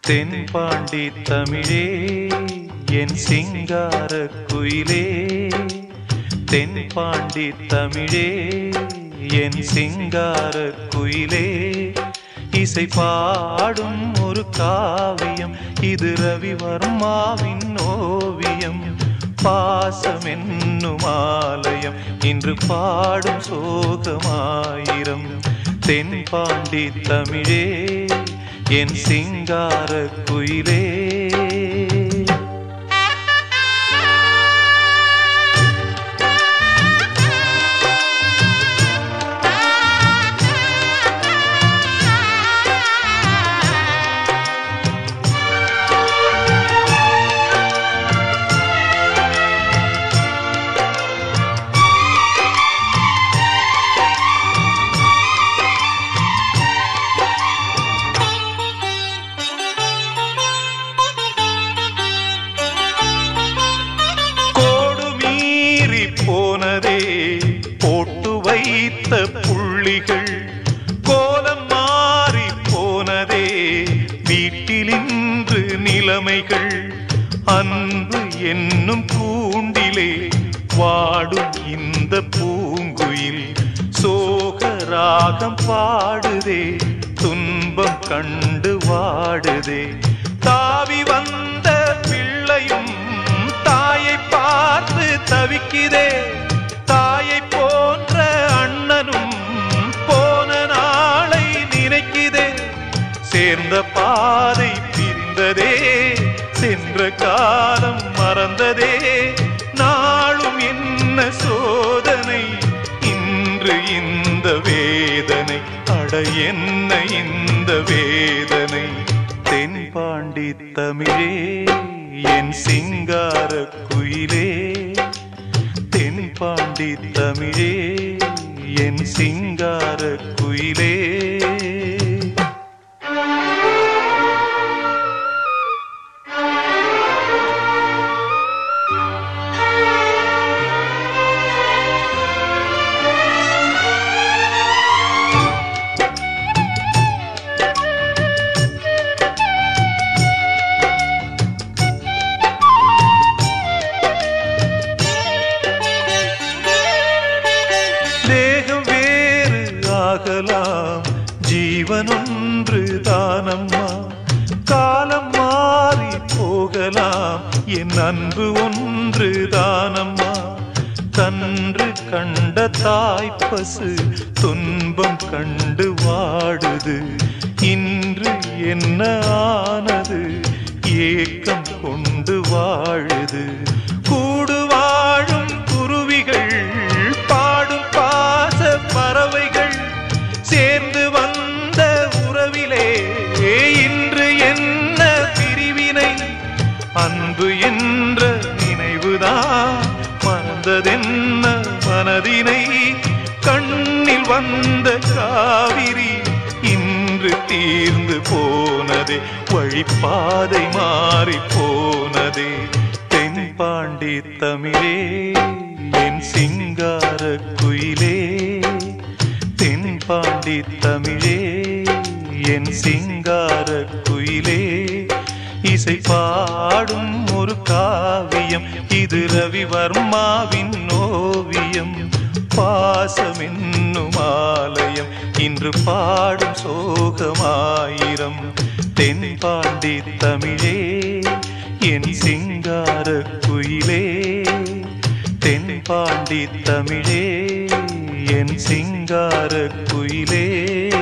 தென்பாண்டி தமிழே என் சிங்கார குயிலே தென்பாண்டி தமிழே என் சிங்கார குயிலே இசை பாடும் ஒரு காவியம் இது ரவிவர்மாவின் ஓவியம் பாசம் என்னும் ஆலயம் இன்று பாடும் சோகமாயிரம் தென்பாண்டி தமிழே என் சிங்கார குயிலே கோடு மீறி போனதே போட்டு வைத்த புள்ளிகள் கோலம் மாறி போனதே வீட்டிலின்று நிலைமைகள் அன்பு என்னும் கூண்டிலே வாடும் இந்த பூங்குயில் சோக ராகம் பாடுதே துன்பம் கண்டு வாடுதே தாவி வந்த பிள்ளையும் தாயை பார்த்து தவிக்குதே தாயை போன்ற அண்ணனும் போன நாளை நினைக்குதே சேர்ந்த பாதை பிரிந்ததே சென்ற காலம் மறந்ததே நாளும் என்ன சோதனை இன்று இந்த வேதனை அட என்ன இந்த வேதனை தென்பாண்டி தமிழே என் சிங்கார குயிலே தென்பாண்டி தமிழே என் சிங்கார குயிலே தேகம் வேறு ஆகலாம் ஜீவனொன்று தானம்மா காலம் மாறி போகலாம் என் அன்பு ஒன்று தானம்மா கன்று கண்ட தாய்ப்பசு துன்பம் கண்டு வாடுது இன்று என்ன ஆனது ஏக்கம் கொண்டு வாழுது கூடு வாழும் குருவிகள் பாடும் பாச பறவைகள் சேர்ந்து வந்த உறவிலே இன்று என்ன பிரிவினை அன்பு என்ற நினைவுதான் மறந்ததென்ன மனதினை கண்ணில் வந்த காவிரி இன்று தீர்ந்து போனதே வழிப்பாதை மாறி போனதே தென்பாண்டி தமிழே என் சிங்கார குயிலே தென்பாண்டி தமிழே என் சிங்கார குயிலே இசை பாடும் ஒரு காவியம் இது ரவிவர்மாவின் ஓவியம் பாசம் என்னும் ஆலயம் இன்று பாடும் சோகமாயிரம் தென்பாண்டி தமிழே என் சிங்கார குயிலே தென்பாண்டி தமிழே என் சிங்கார குயிலே